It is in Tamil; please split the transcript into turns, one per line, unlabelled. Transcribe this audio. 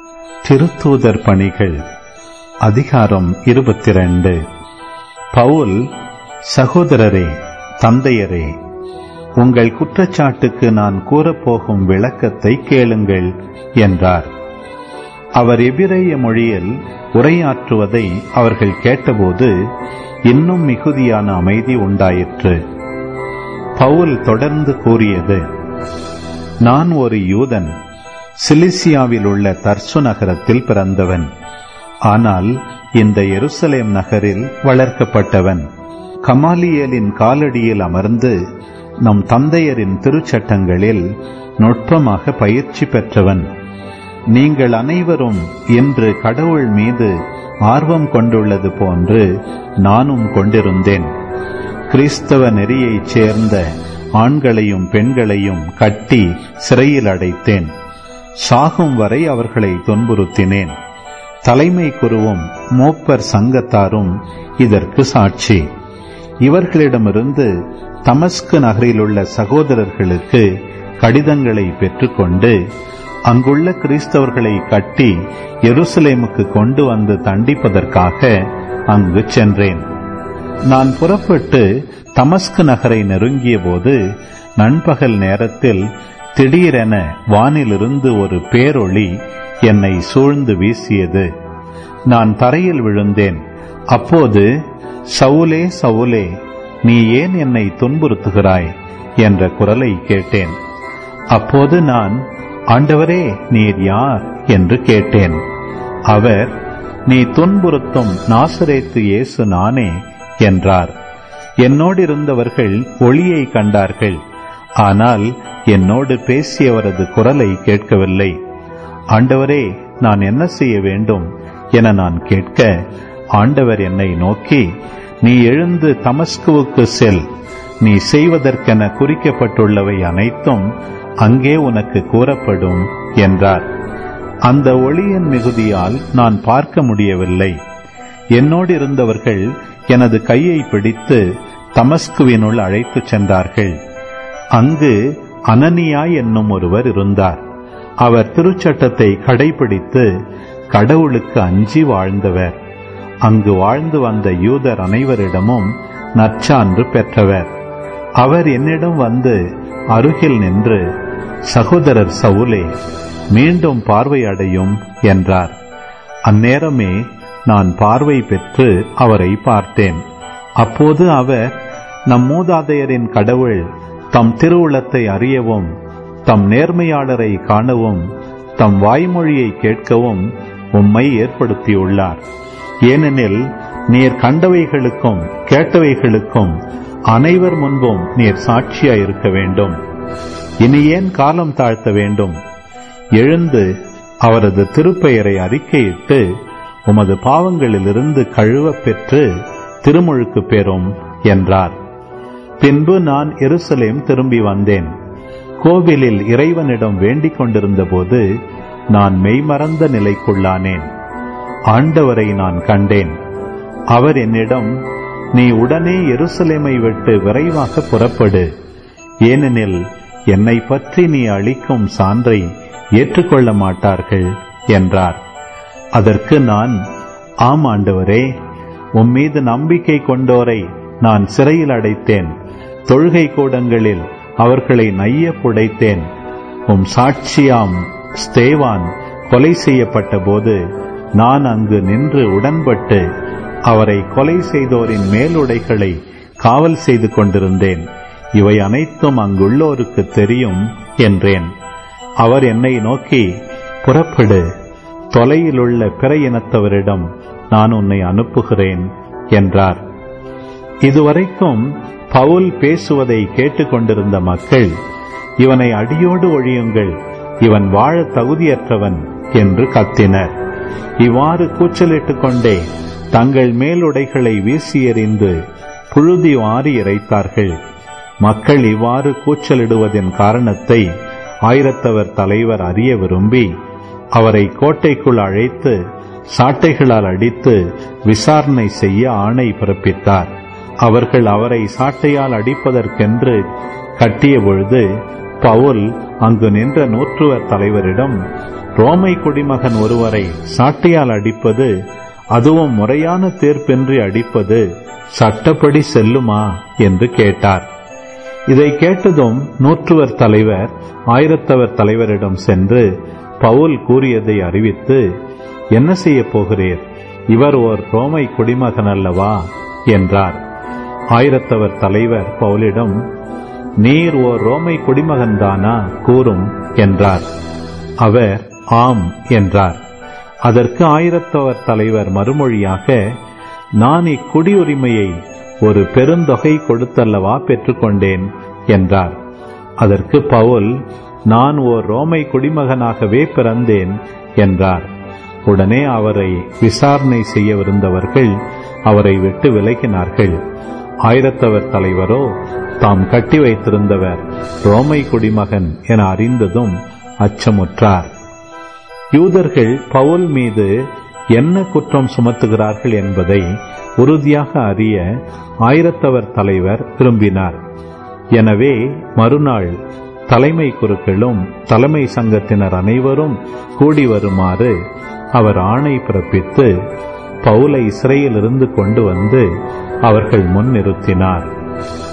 திருத்தூதர் பணிகள் அதிகாரம் இருபத்தி ரெண்டு பவுல் சகோதரரே தந்தையரே உங்கள் குற்றச்சாட்டுக்கு நான் கூறப்போகும் விளக்கத்தை கேளுங்கள் என்றார் அவர் எபிரேய மொழியில் உரையாற்றுவதை அவர்கள் கேட்டபோது இன்னும் மிகுதியான அமைதி உண்டாயிற்று பவுல் தொடர்ந்து கூறியது நான் ஒரு யூதன் சிலிசியாவில் உள்ள தர்சு நகரத்தில் பிறந்தவன் ஆனால் இந்த எருசலேம் நகரில் வளர்க்கப்பட்டவன் கமாலியலின் காலடியில் அமர்ந்து நம் தந்தையரின் திருச்சட்டங்களில் நுட்பமாக பயிற்சி பெற்றவன் நீங்கள் அனைவரும் இன்று கடவுள் மீது ஆர்வம் கொண்டுள்ளது போன்று நானும் கொண்டிருந்தேன் கிறிஸ்தவ நெறியைச் சேர்ந்த ஆண்களையும் பெண்களையும் கட்டி சிறையில் அடைத்தேன் சாகும் வரை அவர்களை துன்புறுத்தினேன் தலைமை குருவும் மூப்பர் சங்கத்தாரும் இதற்கு சாட்சி இவர்களிடமிருந்து தமஸ்கு நகரிலுள்ள சகோதரர்களுக்கு கடிதங்களை பெற்றுக்கொண்டு அங்குள்ள கிறிஸ்தவர்களை கட்டி எருசலேமுக்கு கொண்டு வந்து தண்டிப்பதற்காக அங்கு சென்றேன் நான் புறப்பட்டு தமஸ்கு நகரை நெருங்கிய போது நண்பகல் நேரத்தில் திடீரென வானிலிருந்து ஒரு பேரொளி என்னை சூழ்ந்து வீசியது நான் தரையில் விழுந்தேன் அப்போது சவுலே சவுலே நீ ஏன் என்னை துன்புறுத்துகிறாய் என்ற குரலை கேட்டேன் அப்போது நான் ஆண்டவரே நீர் யார் என்று கேட்டேன் அவர் நீ துன்புறுத்தும் நாசரேத்து இயேசு நானே என்றார் என்னோடு இருந்தவர்கள் ஒளியை கண்டார்கள் ஆனால் என்னோடு பேசியவரது குரலை கேட்கவில்லை ஆண்டவரே நான் என்ன செய்ய வேண்டும் என நான் கேட்க ஆண்டவர் என்னை நோக்கி நீ எழுந்து தமஸ்குவுக்கு செல் நீ செய்வதற்கென குறிக்கப்பட்டுள்ளவை அனைத்தும் அங்கே உனக்கு கூறப்படும் என்றார் அந்த ஒளியின் மிகுதியால் நான் பார்க்க முடியவில்லை என்னோடு இருந்தவர்கள் எனது கையை பிடித்து தமஸ்குவினுள் அழைத்துச் சென்றார்கள் அங்கு அனனியா என்னும் ஒருவர் இருந்தார் அவர் திருச்சட்டத்தை கடைபிடித்து கடவுளுக்கு அஞ்சி வாழ்ந்தவர் அங்கு வாழ்ந்து வந்த யூதர் அனைவரிடமும் நற்சான்று பெற்றவர் அவர் என்னிடம் வந்து அருகில் நின்று சகோதரர் சவுலே மீண்டும் பார்வை அடையும் என்றார் அந்நேரமே நான் பார்வை பெற்று அவரை பார்த்தேன் அப்போது அவர் நம் மூதாதையரின் கடவுள் தம் திருவுளத்தை அறியவும் தம் நேர்மையாளரை காணவும் தம் வாய்மொழியை கேட்கவும் உம்மை ஏற்படுத்தியுள்ளார் ஏனெனில் நீர் கண்டவைகளுக்கும் கேட்டவைகளுக்கும் அனைவர் முன்பும் நீர் சாட்சியாயிருக்க வேண்டும் இனி ஏன் காலம் தாழ்த்த வேண்டும் எழுந்து அவரது திருப்பெயரை அறிக்கையிட்டு உமது பாவங்களிலிருந்து கழுவப் பெற்று திருமுழுக்கு பெறும் என்றார் பின்பு நான் எருசலேம் திரும்பி வந்தேன் கோவிலில் இறைவனிடம் வேண்டிக் கொண்டிருந்த போது நான் மெய்மறந்த நிலைக்குள்ளானேன் ஆண்டவரை நான் கண்டேன் அவர் என்னிடம் நீ உடனே எருசலேமை விட்டு விரைவாக புறப்படு ஏனெனில் என்னை பற்றி நீ அளிக்கும் சான்றை ஏற்றுக்கொள்ள மாட்டார்கள் என்றார் அதற்கு நான் ஆம் ஆண்டவரே உம்மீது நம்பிக்கை கொண்டோரை நான் சிறையில் அடைத்தேன் தொழுகை கூடங்களில் அவர்களை நைய புடைத்தேன் உம் சாட்சியாம் ஸ்தேவான் கொலை செய்யப்பட்ட போது நான் அங்கு நின்று உடன்பட்டு அவரை கொலை செய்தோரின் மேலுடைகளை காவல் செய்து கொண்டிருந்தேன் இவை அனைத்தும் அங்குள்ளோருக்கு தெரியும் என்றேன் அவர் என்னை நோக்கி புறப்படு தொலையிலுள்ள பிற இனத்தவரிடம் நான் உன்னை அனுப்புகிறேன் என்றார் இதுவரைக்கும் பவுல் பேசுவதை கேட்டுக்கொண்டிருந்த மக்கள் இவனை அடியோடு ஒழியுங்கள் இவன் வாழ தகுதியற்றவன் என்று கத்தினர் இவ்வாறு கூச்சலிட்டுக் கொண்டே தங்கள் மேலுடைகளை வீசி எறிந்து புழுதி வாரி இறைத்தார்கள் மக்கள் இவ்வாறு கூச்சலிடுவதின் காரணத்தை ஆயிரத்தவர் தலைவர் அறிய விரும்பி அவரை கோட்டைக்குள் அழைத்து சாட்டைகளால் அடித்து விசாரணை செய்ய ஆணை பிறப்பித்தார் அவர்கள் அவரை சாட்டையால் அடிப்பதற்கென்று கட்டிய பொழுது பவுல் அங்கு நின்ற நூற்றுவர் தலைவரிடம் ரோமை குடிமகன் ஒருவரை சாட்டையால் அடிப்பது அதுவும் முறையான தீர்ப்பின்றி அடிப்பது சட்டப்படி செல்லுமா என்று கேட்டார் இதை கேட்டதும் நூற்றுவர் தலைவர் ஆயிரத்தவர் தலைவரிடம் சென்று பவுல் கூறியதை அறிவித்து என்ன செய்யப் போகிறீர் இவர் ஓர் ரோமை குடிமகன் அல்லவா என்றார் ஆயிரத்தவர் தலைவர் பவுலிடம் நீர் ஓர் ரோமை குடிமகன்தானா கூறும் என்றார் அவர் ஆம் என்றார் அதற்கு ஆயிரத்தவர் தலைவர் மறுமொழியாக நான் இக்குடியுரிமையை ஒரு பெருந்தொகை கொடுத்தல்லவா பெற்றுக்கொண்டேன் என்றார் அதற்கு பவுல் நான் ஓர் ரோமை குடிமகனாகவே பிறந்தேன் என்றார் உடனே அவரை விசாரணை செய்யவிருந்தவர்கள் அவரை விட்டு விலகினார்கள் ஆயிரத்தவர் தலைவரோ தாம் கட்டி வைத்திருந்தவர் ரோமை குடிமகன் என அறிந்ததும் அச்சமுற்றார் யூதர்கள் பவுல் மீது என்ன குற்றம் சுமத்துகிறார்கள் என்பதை உறுதியாக அறிய ஆயிரத்தவர் தலைவர் விரும்பினார் எனவே மறுநாள் தலைமை குருக்களும் தலைமை சங்கத்தினர் அனைவரும் கூடி வருமாறு அவர் ஆணை பிறப்பித்து பவுலை சிறையிலிருந்து கொண்டு வந்து அவர்கள் முன் நிறுத்தினார்